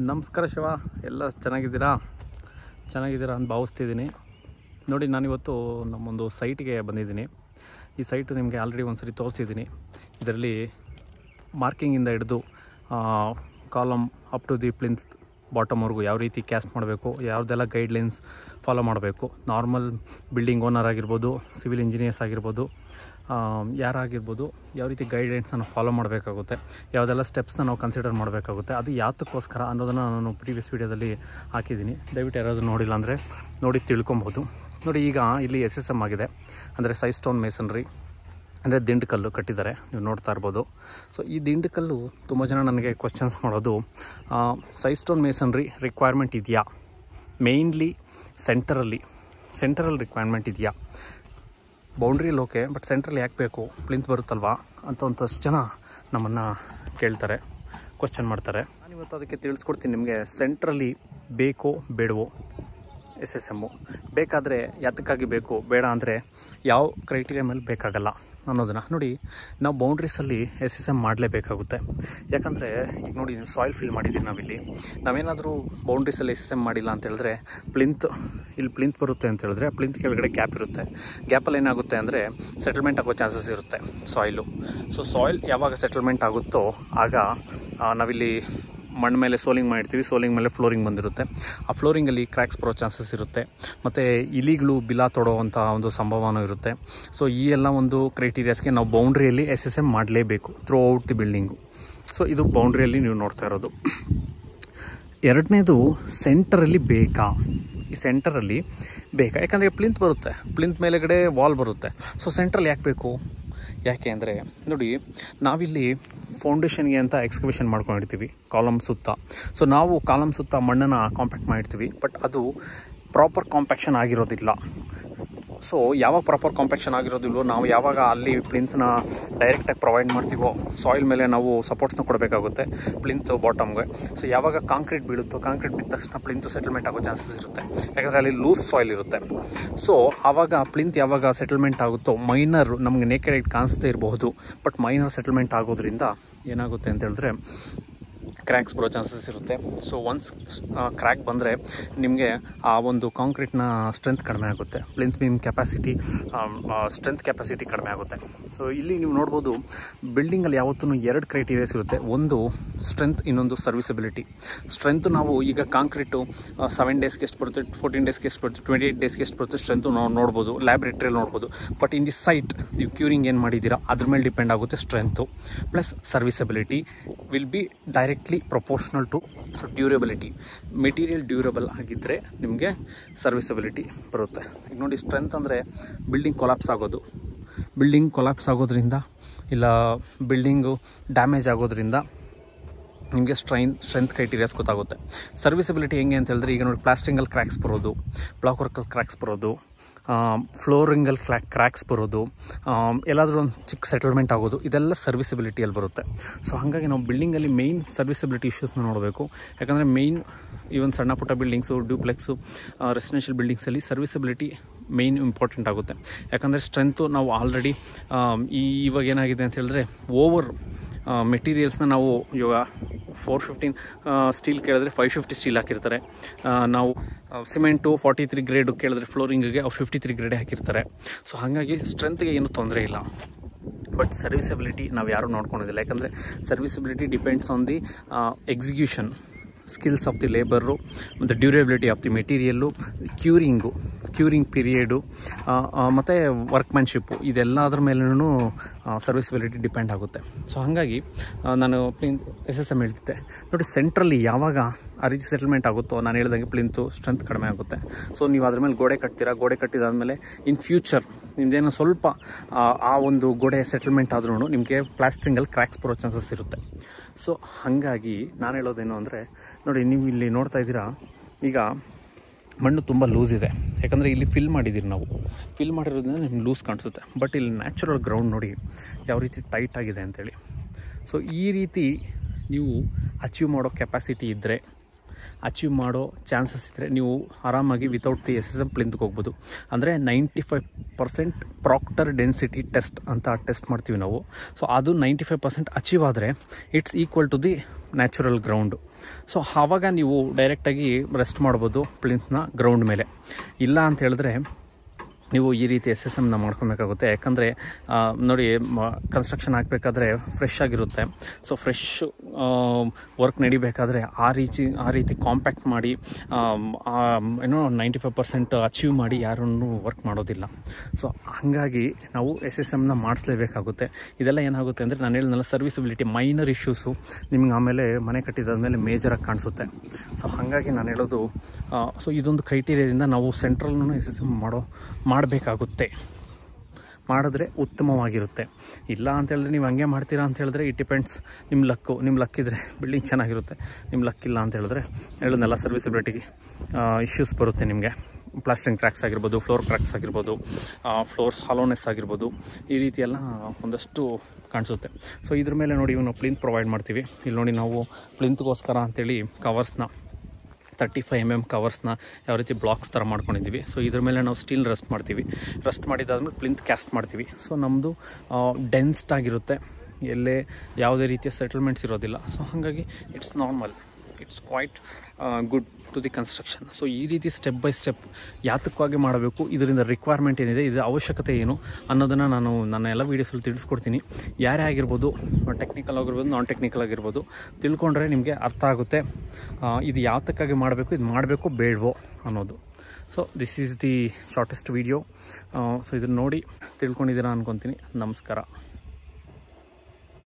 ನಮಸ್ಕಾರ ಶಿವ ಎಲ್ಲ ಚೆನ್ನಾಗಿದ್ದೀರಾ ಚೆನ್ನಾಗಿದ್ದೀರಾ ಅಂತ ಭಾವಿಸ್ತಿದ್ದೀನಿ ನೋಡಿ ನಾನಿವತ್ತು ನಮ್ಮೊಂದು ಸೈಟ್ಗೆ ಬಂದಿದ್ದೀನಿ ಈ ಸೈಟು ನಿಮಗೆ ಆಲ್ರೆಡಿ ಒಂದು ಸರಿ ತೋರಿಸಿದ್ದೀನಿ ಇದರಲ್ಲಿ ಮಾರ್ಕಿಂಗಿಂದ ಹಿಡಿದು column up to the plinth ಬಾಟಮ್ವರೆಗೂ ಯಾವ ರೀತಿ ಕ್ಯಾಸ್ಟ್ ಮಾಡಬೇಕು ಯಾವುದೆಲ್ಲ ಗೈಡ್ಲೈನ್ಸ್ ಫಾಲೋ ಮಾಡಬೇಕು ನಾರ್ಮಲ್ ಬಿಲ್ಡಿಂಗ್ ಓನರ್ ಆಗಿರ್ಬೋದು ಸಿವಿಲ್ ಇಂಜಿನಿಯರ್ಸ್ ಆಗಿರ್ಬೋದು ಆ, ಯಾರಾಗಿರ್ಬೋದು ಯಾವ ರೀತಿ ಗೈಡ್ಲೈನ್ಸನ್ನು ಫಾಲೋ ಮಾಡಬೇಕಾಗುತ್ತೆ ಯಾವುದೆಲ್ಲ ಸ್ಟೆಪ್ಸ್ನ ನಾವು ಕನ್ಸಿಡರ್ ಮಾಡಬೇಕಾಗುತ್ತೆ ಅದು ಯಾತಕ್ಕೋಸ್ಕರ ಅನ್ನೋದನ್ನು ನಾನು ಪ್ರೀವಿಯಸ್ ವೀಡಿಯೋದಲ್ಲಿ ಹಾಕಿದ್ದೀನಿ ದಯವಿಟ್ಟು ಯಾರಾದರೂ ನೋಡಿಲ್ಲ ಅಂದರೆ ನೋಡಿ ತಿಳ್ಕೊಬೋದು ನೋಡಿ ಈಗ ಇಲ್ಲಿ ಎಸ್ ಎಸ್ ಎಮ್ ಆಗಿದೆ ಅಂದರೆ ಸೈ ಸ್ಟೋನ್ ಮೇಸನ್ರಿ ಅಂದರೆ ದಿಂಡುಕಲ್ಲು ಕಟ್ಟಿದ್ದಾರೆ ನೀವು ನೋಡ್ತಾ ಇರ್ಬೋದು ಸೊ ಈ ದಿಂಡುಕಲ್ಲು ತುಂಬ ಜನ ನನಗೆ ಕ್ವಶನ್ಸ್ ಮಾಡೋದು ಸೈ ಸ್ಟೋನ್ ಮೇಸನ್ರಿ ರಿಕ್ವೈರ್ಮೆಂಟ್ ಇದೆಯಾ ಮೇಯ್ನ್ಲಿ ಸೆಂಟರಲ್ಲಿ ಸೆಂಟರಲ್ ರಿಕ್ವೈರ್ಮೆಂಟ್ ಇದೆಯಾ ಬೌಂಡ್ರಿಯಲ್ಲಿ ಓಕೆ ಬಟ್ ಸೆಂಟ್ರಲ್ಲಿ ಯಾಕೆ ಬೇಕು ಪ್ಲಿಂತ್ ಬರುತ್ತಲ್ವಾ ಅಂತ ಒಂದಷ್ಟು ಜನ ನಮ್ಮನ್ನು ಕೇಳ್ತಾರೆ ಕ್ವಶನ್ ಮಾಡ್ತಾರೆ ನಾನು ಇವತ್ತು ಅದಕ್ಕೆ ತಿಳಿಸ್ಕೊಡ್ತೀನಿ ನಿಮಗೆ ಸೆಂಟ್ರಲ್ಲಿ ಬೇಕೋ ಬೇಡವೋ ಎಸ್ ಎಸ್ ಎಮ್ಮು ಬೇಕಾದರೆ ಯಾತಕ್ಕಾಗಿ ಬೇಕು ಬೇಡ ಅಂದರೆ ಯಾವ ಕ್ರೈಟೀರಿಯಾ ಮೇಲೆ ಬೇಕಾಗಲ್ಲ ಅನ್ನೋದನ್ನು ನೋಡಿ ನಾವು ಬೌಂಡ್ರೀಸಲ್ಲಿ ಎಸ್ ಎಸ್ ಎಮ್ ಮಾಡಲೇಬೇಕಾಗುತ್ತೆ ಯಾಕಂದರೆ ಈಗ ನೋಡಿ ಸಾಯಿಲ್ ಫಿಲ್ ಮಾಡಿದ್ದೀವಿ ನಾವಿಲ್ಲಿ ನಾವೇನಾದರೂ ಬೌಂಡ್ರೀಸಲ್ಲಿ ಎಸ್ ಎಸ್ ಎಮ್ ಮಾಡಿಲ್ಲ ಅಂತ ಹೇಳಿದ್ರೆ ಪ್ಲಿಂತ್ ಇಲ್ಲಿ ಪ್ಲಿಂತ್ ಬರುತ್ತೆ ಅಂತ ಹೇಳಿದ್ರೆ ಪ್ಲಿಂತ್ ಕೆಳಗಡೆ ಗ್ಯಾಪ್ ಇರುತ್ತೆ ಗ್ಯಾಪಲ್ಲಿ ಏನಾಗುತ್ತೆ ಅಂದರೆ ಸೆಟಲ್ಮೆಂಟ್ ಆಗೋ ಚಾನ್ಸಸ್ ಇರುತ್ತೆ ಸಾಯಿಲು ಸೊ ಸಾಯಿಲ್ ಯಾವಾಗ ಸೆಟಲ್ಮೆಂಟ್ ಆಗುತ್ತೋ ಆಗ ಆ, ನಾವಿಲ್ಲಿ ಮಣ್ಣು ಮೇಲೆ ಸೋಲಿಂಗ್ ಮಾಡಿರ್ತೀವಿ ಸೋಲಿಂಗ್ ಮೇಲೆ ಫ್ಲೋರಿಂಗ್ ಬಂದಿರುತ್ತೆ ಆ ಫ್ಲೋರಿಂಗಲ್ಲಿ ಕ್ರ್ಯಾಕ್ಸ್ ಬರೋ ಚಾನ್ಸಸ್ ಇರುತ್ತೆ ಮತ್ತು ಇಲಿಗಳು ಬಿಲ ತೊಡೋವಂಥ ಒಂದು ಸಂಭವನೂ ಇರುತ್ತೆ ಸೊ ಈ ಎಲ್ಲ ಒಂದು ಕ್ರೈಟೀರಿಯಾಸ್ಗೆ ನಾವು ಬೌಂಡ್ರಿಯಲ್ಲಿ ಎಸ್ ಎಸ್ ಎಮ್ ಮಾಡಲೇಬೇಕು throughout the building so ಇದು ಬೌಂಡ್ರಿಯಲ್ಲಿ ನೀವು ನೋಡ್ತಾ ಇರೋದು ಎರಡನೇದು ಸೆಂಟರಲ್ಲಿ ಬೇಕಾ ಈ ಸೆಂಟರಲ್ಲಿ ಬೇಕಾ ಯಾಕಂದರೆ ಪ್ಲಿಂತ್ ಬರುತ್ತೆ ಪ್ಲಿಂತ್ ಮೇಲೆಗಡೆ ವಾಲ್ ಬರುತ್ತೆ ಸೊ ಸೆಂಟ್ರಲ್ಲಿ ಯಾಕೆ ಬೇಕು ಯಾಕೆ ಅಂದರೆ ನೋಡಿ ನಾವಿಲ್ಲಿ ಫೌಂಡೇಶನ್ಗೆ ಅಂತ ಎಕ್ಸ್ಕವೇಷನ್ ಮಾಡ್ಕೊಂಡಿರ್ತೀವಿ ಕಾಲಮ್ ಸುತ್ತ ಸೊ ನಾವು ಕಾಲಮ್ ಸುತ್ತ ಮಣ್ಣನ್ನು ಕಾಂಪ್ಯಾಕ್ಟ್ ಮಾಡಿರ್ತೀವಿ ಬಟ್ ಅದು ಪ್ರಾಪರ್ ಕಾಂಪ್ಯಾಕ್ಷನ್ ಆಗಿರೋದಿಲ್ಲ ಸೊ ಯಾವಾಗ ಪ್ರಾಪರ್ ಕಾಂಪ್ಯಾಕ್ಷನ್ ಆಗಿರೋದಿಲ್ವೋ ನಾವು ಯಾವಾಗ ಅಲ್ಲಿ ಪ್ಲಿಂತ್ನ ಡೈರೆಕ್ಟಾಗಿ ಪ್ರೊವೈಡ್ ಮಾಡ್ತೀವೋ ಸಾಯಿಲ್ ಮೇಲೆ ನಾವು ಸಪೋರ್ಟ್ಸ್ನ ಕೊಡಬೇಕಾಗುತ್ತೆ ಪ್ಲಿಂತ್ ಬಾಟಮ್ಗೆ ಸೊ ಯಾವಾಗ ಕಾಂಕ್ರೀಟ್ ಬೀಳುತ್ತೋ ಕಾಂಕ್ರೀಟ್ ಬಿದ್ದ ತಕ್ಷಣ ಪ್ಲಿಂತ್ ಸೆಟಲ್ಮೆಂಟ್ ಆಗೋ ಚಾನ್ಸಸ್ ಇರುತ್ತೆ ಯಾಕಂದರೆ ಅಲ್ಲಿ ಲೂಸ್ ಸಾಯಿಲ್ ಇರುತ್ತೆ ಸೊ ಆವಾಗ ಪ್ಲಿಂತ್ ಯಾವಾಗ ಸೆಟಲ್ಮೆಂಟ್ ಆಗುತ್ತೋ ಮೈನರ್ ನಮಗೆ ನೇಕೆಡ್ ಕಾಣಿಸ್ದೇ ಇರಬಹುದು ಬಟ್ ಮೈನರ್ ಸೆಟಲ್ಮೆಂಟ್ ಆಗೋದ್ರಿಂದ ಏನಾಗುತ್ತೆ ಅಂತ ಹೇಳಿದ್ರೆ ಕ್ರ್ಯಾಕ್ಸ್ ಬರೋ ಚಾನ್ಸಸ್ ಇರುತ್ತೆ ಸೊ ಒನ್ಸ್ ಕ್ರ್ಯಾಕ್ ಬಂದರೆ ನಿಮಗೆ ಆ ಒಂದು ಕಾಂಕ್ರೀಟ್ನ ಸ್ಟ್ರೆಂತ್ ಕಡಿಮೆ ಆಗುತ್ತೆ plinth beam capacity strength capacity ಕಡಿಮೆ ಆಗುತ್ತೆ ಸೊ ಇಲ್ಲಿ ನೀವು ನೋಡ್ಬೋದು ಬಿಲ್ಡಿಂಗಲ್ಲಿ ಯಾವತ್ತೂ ಎರಡು ಕ್ರೈಟೀರಿಯಾಸ್ ಇರುತ್ತೆ ಒಂದು ಸ್ಟ್ರೆಂತ್ ಇನ್ನೊಂದು ಸರ್ವಿಸಬಿಲಿಟಿ ಸ್ಟ್ರೆಂತ್ ನಾವು ಈಗ ಕಾಂಕ್ರೀಟು ಸೆವೆನ್ ಡೇಸ್ಗೆ ಎಷ್ಟು ಬರುತ್ತೆ ಫೋರ್ಟೀನ್ ಡೇಸ್ಗೆ ಎಷ್ಟು ಬರುತ್ತೆ ಟ್ವೆಂಟಿ ಏಯ್ಟ್ ಡೇಸ್ಗೆ ಎಷ್ಟು ಬರುತ್ತೆ ಸ್ಟ್ರೆಂತು ನಾವು ನೋಡ್ಬೋದು ಲ್ಯಾಬ್ರೇಟ್ರಿಯಲ್ಲಿ ನೋಡ್ಬೋದು ಬಟ್ ಇನ್ ದಿ ಸೈಟ್ ನೀವು ಕ್ಯೂರಿಂಗ್ ಏನು ಮಾಡಿದ್ದೀರಾ ಅದ್ರ ಮೇಲೆ ಡಿಪೆಂಡ್ ಆಗುತ್ತೆ strength plus serviceability will be directly proportional to so durability material durable ಆಗಿದ್ದರೆ ನಿಮಗೆ ಸರ್ವಿಸಬಿಲಿಟಿ ಬರುತ್ತೆ ಈಗ ನೋಡಿ ಸ್ಟ್ರೆಂತ್ ಅಂದರೆ ಬಿಲ್ಡಿಂಗ್ ಕೊಲಾಪ್ಸ್ ಆಗೋದು ಬಿಲ್ಡಿಂಗ್ ಕೊಲಾಪ್ಸ್ ಆಗೋದ್ರಿಂದ ಇಲ್ಲ ಬಿಲ್ಡಿಂಗು ಡ್ಯಾಮೇಜ್ ಆಗೋದ್ರಿಂದ ನಿಮಗೆ ಸ್ಟ್ರೈನ್ ಸ್ಟ್ರೆಂತ್ ಕ್ರೈಟೀರಿಯಾಸ್ ಗೊತ್ತಾಗುತ್ತೆ ಸರ್ವಿಸಬಿಲಿಟಿ ಹೆಂಗೆ ಅಂತ ಹೇಳಿದ್ರೆ ಈಗ ನೋಡಿ ಪ್ಲಾಸ್ಟಿಂಗಲ್ಲಿ ಕ್ರ್ಯಾಕ್ಸ್ ಬರೋದು ಬ್ಲಾಕ್ ವರ್ಕಲ್ಲಿ ಕ್ರ್ಯಾಕ್ಸ್ ಬರೋದು ಫ್ಲೋರಿಂಗಲ್ಲಿ ಕ್ರ್ಯಾಕ್ ಕ್ರ್ಯಾಕ್ಸ್ ಬರೋದು ಆಮ್, ಎಲ್ಲಾದರೂ ಒಂದು ಚಿಕ್ಕ ಸೆಟಲ್ಮೆಂಟ್ ಆಗೋದು ಇದೆಲ್ಲ ಸರ್ವಿಸಬಿಲಿಟಿಯಲ್ಲಿ ಬರುತ್ತೆ ಸೊ ಹಾಗಾಗಿ ನಾವು ಬಿಲ್ಡಿಂಗಲ್ಲಿ ಮೇಯ್ನ್ ಸರ್ವಿಸಬಿಲಿಟಿ ಇಶ್ಯೂಸ್ನ ನೋಡಬೇಕು ಯಾಕಂದರೆ ಮೇಯ್ನ್ ಈವನ್ ಸಣ್ಣ ಪುಟ್ಟ ಬಿಲ್ಡಿಂಗ್ಸು ಡ್ಯೂಪ್ಲೆಕ್ಸು ರೆಸಿಡೆನ್ಷಿಯಲ್ ಬಿಲ್ಡಿಂಗ್ಸಲ್ಲಿ ಸರ್ವಿಸಬಿಲಿಟಿ ಮೇಯ್ನ್ ಇಂಪಾರ್ಟೆಂಟ್ ಆಗುತ್ತೆ ಯಾಕಂದರೆ ಸ್ಟ್ರೆಂತು ನಾವು ಆಲ್ರೆಡಿ ಈ ಇವಾಗ ಏನಾಗಿದೆ ಅಂತ ಹೇಳಿದ್ರೆ ಓವರ್ ಮೆಟೀರಿಯಲ್ಸ್ನ ನಾವು ಇವಾಗ ಫೋರ್ ಫಿಫ್ಟೀನ್ ಸ್ಟೀಲ್ ಕೇಳಿದ್ರೆ ಫೈವ್ ಫಿಫ್ಟಿ ಸ್ಟೀಲ್ ಹಾಕಿರ್ತಾರೆ ಆ, ನಾವು ಸಿಮೆಂಟು ಫಾರ್ಟಿ ತ್ರೀ ಗ್ರೇಡು ಕೇಳಿದ್ರೆ ಫ್ಲೋರಿಂಗಿಗೆ ಅವ್ರು ಫಿಫ್ಟಿ ತ್ರೀ ಗ್ರೇಡ್ ಹಾಕಿರ್ತಾರೆ ಸೊ ಹಾಗಾಗಿ ಸ್ಟ್ರೆಂತ್ಗೆ ಏನೂ ತೊಂದರೆ ಇಲ್ಲ ಬಟ್ ಸರ್ವಿಸಬಿಲಿಟಿ ನಾವು ಯಾರೂ ನೋಡ್ಕೊಳೋದಿಲ್ಲ ಯಾಕಂದರೆ serviceability depends on the execution skills of the labour ಮತ್ತು durability of the material curing curing period ಮತ್ತು ವರ್ಕ್ಮ್ಯಾನ್ಶಿಪ್ಪು ಇದೆಲ್ಲದ್ರ ಮೇಲೂ ಸರ್ವಿಸಬಿಲಿಟಿ ಡಿಪೆಂಡ್ ಆಗುತ್ತೆ ಸೊ ಹಾಗಾಗಿ ಆ, ನಾನು ಪ್ಲಿಂತ್ ಎಸ್ ಎಸ್ ಎಮ್ ಹೇಳ್ತಿದ್ದೆ ನೋಡಿ ಸೆಂಟ್ರಲ್ಲಿ ಯಾವಾಗ ಆ ರೀತಿ ಸೆಟಲ್ಮೆಂಟ್ ಆಗುತ್ತೋ ನಾನು ಹೇಳ್ದಂಗೆ ಪ್ಲಿಂತು ಸ್ಟ್ರೆಂತ್ ಕಡಿಮೆ ಆಗುತ್ತೆ ಸೊ ನೀವು ಅದ್ರ ಮೇಲೆ ಗೋಡೆ ಕಟ್ತೀರಾ ಗೋಡೆ ಕಟ್ಟಿದಾದಮೇಲೆ ಇನ್ ಫ್ಯೂಚರ್ ನಿಮ್ದೇನೋ ಸ್ವಲ್ಪ ಆ, ಆ ಒಂದು ಗೋಡೆ ಸೆಟಲ್ಮೆಂಟ್ ಆದ್ರೂ ನಿಮಗೆ ಪ್ಲಾಸ್ಟ್ರಿಂಗಲ್ಲಿ ಕ್ರ್ಯಾಕ್ಸ್ ಬರೋ ಚಾನ್ಸಸ್ ಇರುತ್ತೆ ಸೊ ಹಾಗಾಗಿ ನಾನು ಹೇಳೋದೇನು ಅಂದರೆ ನೋಡಿ ನೀವು ಇಲ್ಲಿ ನೋಡ್ತಾ ಇದ್ದೀರಾ ಈಗ ಮಣ್ಣು ತುಂಬ ಲೂಸ್ ಇದೆ ಯಾಕಂದರೆ ಇಲ್ಲಿ ಫಿಲ್ ಮಾಡಿದ್ದೀರಿ ನಾವು ಫಿಲ್ ಮಾಡಿರೋದ್ರಿಂದ ನಿಮ್ಗೆ ಲೂಸ್ ಕಾಣಿಸುತ್ತೆ ಬಟ್ ಇಲ್ಲಿ ನ್ಯಾಚುರಲ್ ಗ್ರೌಂಡ್ ನೋಡಿ ಯಾವ ರೀತಿ ಟೈಟ್ ಆಗಿದೆ ಅಂತೇಳಿ ಸೊ ಈ ರೀತಿ ನೀವು ಅಚೀವ್ ಮಾಡೋ ಕೆಪಾಸಿಟಿ ಇದ್ದರೆ ಅಚೀವ್ ಮಾಡೋ ಚಾನ್ಸಸ್ ಇದ್ದರೆ ನೀವು ಆರಾಮಾಗಿ without the S S M ಪ್ಲಿಂತ್ಗೆ ಹೋಗ್ಬೋದು ಅಂದರೆ ninety five percent proctor density test ಅಂತ ಟೆಸ್ಟ್ ಮಾಡ್ತೀವಿ ನಾವು ಸೊ ಅದು ನೈಂಟಿ ಫೈವ್ ಪರ್ಸೆಂಟ್ ಅಚೀವ್ ಆದರೆ it's equal to the natural ground so ಆವಾಗ ನೀವು ಡೈರೆಕ್ಟಾಗಿ ರೆಸ್ಟ್ ಮಾಡ್ಬೋದು ಪ್ಲಿಂತ್ನ ಗ್ರೌಂಡ್ ಮೇಲೆ ಇಲ್ಲ ಅಂತ ಹೇಳಿದ್ರೆ ನೀವು ಈ ರೀತಿ ಎಸ್ ಎಸ್ ಎಮ್ನ ಮಾಡ್ಕೊಬೇಕಾಗುತ್ತೆ ಯಾಕಂದರೆ ನೋಡಿ ಕನ್ಸ್ಟ್ರಕ್ಷನ್ ಆಗಬೇಕಾದ್ರೆ ಫ್ರೆಶ್ ಆಗಿರುತ್ತೆ ಸೊ ಫ್ರೆಶ್ ವರ್ಕ್ ನಡಿಬೇಕಾದ್ರೆ ಆ ರೀತಿ ಆ ರೀತಿ ಕಾಂಪ್ಯಾಕ್ಟ್ ಮಾಡಿ ಆಮ್, ಆ, ಏನೋ ನೈಂಟಿ ಫೈವ್ ಪರ್ಸೆಂಟ್ ಅಚೀವ್ ಮಾಡಿ ಯಾರನ್ನು ವರ್ಕ್ ಮಾಡೋದಿಲ್ಲ ಸೊ ಹಾಗಾಗಿ ನಾವು ಎಸ್ ಎಸ್ ಎಮ್ನ ಮಾಡಿಸ್ಲೇಬೇಕಾಗುತ್ತೆ ಇದೆಲ್ಲ ಏನಾಗುತ್ತೆ ಅಂದರೆ ನಾನು ಹೇಳಿದ್ನಲ್ಲ ಸರ್ವಿಸಬಿಲಿಟಿ ಮೈನರ್ ಇಶ್ಯೂಸು ನಿಮ್ಗೆ ಆಮೇಲೆ ಮನೆ ಕಟ್ಟಿದಾದ್ಮೇಲೆ ಮೇಜರಾಗಿ ಕಾಣಿಸುತ್ತೆ ಸೊ ಹಾಗಾಗಿ ನಾನು ಹೇಳೋದು ಸೊ ಇದೊಂದು ಕ್ರೈಟೀರಿಯಾದಿಂದ ನಾವು ಸೆಂಟ್ರಲ್ನೂ ಎಸ್ ಎಸ್ ಎಮ್ ಮಾಡೋ ಮಾಡಬೇಕಾಗುತ್ತೆ ಮಾಡಿದ್ರೆ ಉತ್ತಮವಾಗಿರುತ್ತೆ ಇಲ್ಲ ಅಂತ ಹೇಳಿದ್ರೆ ನೀವು ಹಂಗೆ ಮಾಡ್ತೀರಾ ಅಂತ ಹೇಳಿದ್ರೆ ಇಟ್ ಡಿಪೆಂಡ್ಸ್ ನಿಮ್ಮ ಲಕ್ಕು ನಿಮ್ಮ ಲಕ್ ಇದ್ದರೆ ಬಿಲ್ಡಿಂಗ್ ಚೆನ್ನಾಗಿರುತ್ತೆ ನಿಮ್ಮ ಲಕ್ ಇಲ್ಲ ಅಂತ ಹೇಳಿದ್ರೆ ಹೇಳಿದ್ನೆಲ್ಲ ಸರ್ವಿಸಬಿಲಿಟಿಗೆ ಇಶ್ಯೂಸ್ ಬರುತ್ತೆ ನಿಮಗೆ ಪ್ಲಾಸ್ಟಿಂಗ್ ಕ್ರ್ಯಾಕ್ಸ್ ಆಗಿರ್ಬೋದು ಫ್ಲೋರ್ ಕ್ರ್ಯಾಕ್ಸ್ ಆಗಿರ್ಬೋದು ಫ್ಲೋರ್ಸ್ ಹಾಲೋನೆಸ್ ಆಗಿರ್ಬೋದು ಈ ರೀತಿ ಎಲ್ಲ ಒಂದಷ್ಟು ಕಾಣಿಸುತ್ತೆ ಸೊ ಇದ್ರ ಮೇಲೆ ನೋಡಿ ನಾವು ಪ್ಲಿಂತ್ ಪ್ರೊವೈಡ್ ಮಾಡ್ತೀವಿ ಇಲ್ಲಿ ನೋಡಿ ನಾವು ಪ್ಲಿಂತ್ಗೋಸ್ಕರ ಅಂತೇಳಿ ಕವರ್ಸ್ನ ತರ್ಟಿ ಫೈವ್ ಎಮ್ ಎಮ್ ಕವರ್ಸ್ನ ಯಾವ ರೀತಿ ಬ್ಲಾಕ್ಸ್ ಥರ ಮಾಡ್ಕೊಂಡಿದ್ದೀವಿ ಸೊ ಇದ್ರ ಮೇಲೆ ನಾವು ಸ್ಟೀಲ್ ರೆಸ್ಟ್ ಮಾಡ್ತೀವಿ ರೆಸ್ಟ್ ಮಾಡಿದಾದ್ಮೇಲೆ ಪ್ಲಿಂತ್ ಕ್ಯಾಸ್ಟ್ ಮಾಡ್ತೀವಿ ಸೊ ನಮ್ಮದು ಡೆನ್ಸ್ಡ್ ಆಗಿರುತ್ತೆ ಎಲ್ಲೇ ಯಾವುದೇ ರೀತಿಯ ಸೆಟಲ್ಮೆಂಟ್ಸ್ ಇರೋದಿಲ್ಲ ಸೊ ಹಾಗಾಗಿ it's normal it's quite good to the construction so ಈ ರೀತಿ ಸ್ಟೆಪ್ ಬೈ ಸ್ಟೆಪ್ ಯಾತಕವಾಗಿ ಮಾಡಬೇಕು ಇದರಿಂದ ರಿಕ್ವೈರ್ಮೆಂಟ್ ಏನಿದೆ ಇದರ ಅವಶ್ಯಕತೆ ಏನು ಅನ್ನೋದನ್ನು ನಾನು ನನ್ನ ಎಲ್ಲ ವೀಡಿಯೋಸಲ್ಲಿ ತಿಳಿಸ್ಕೊಡ್ತೀನಿ ಯಾರೇ ಆಗಿರ್ಬೋದು ಟೆಕ್ನಿಕಲ್ ಆಗಿರ್ಬೋದು ನಾನ್ ಟೆಕ್ನಿಕಲ್ ಆಗಿರ್ಬೋದು ತಿಳ್ಕೊಂಡ್ರೆ ನಿಮಗೆ ಅರ್ಥ ಆಗುತ್ತೆ ಆ, ಇದು ಯಾತಕ್ಕಾಗಿ ಮಾಡಬೇಕು ಇದು ಮಾಡಬೇಕು ಬೇಡವೋ ಅನ್ನೋದು so this is the shortest video so ಇದನ್ನು ನೋಡಿ ತಿಳ್ಕೊಂಡಿದ್ದೀರಾ ಅನ್ಕೊತೀನಿ ನಮಸ್ಕಾರ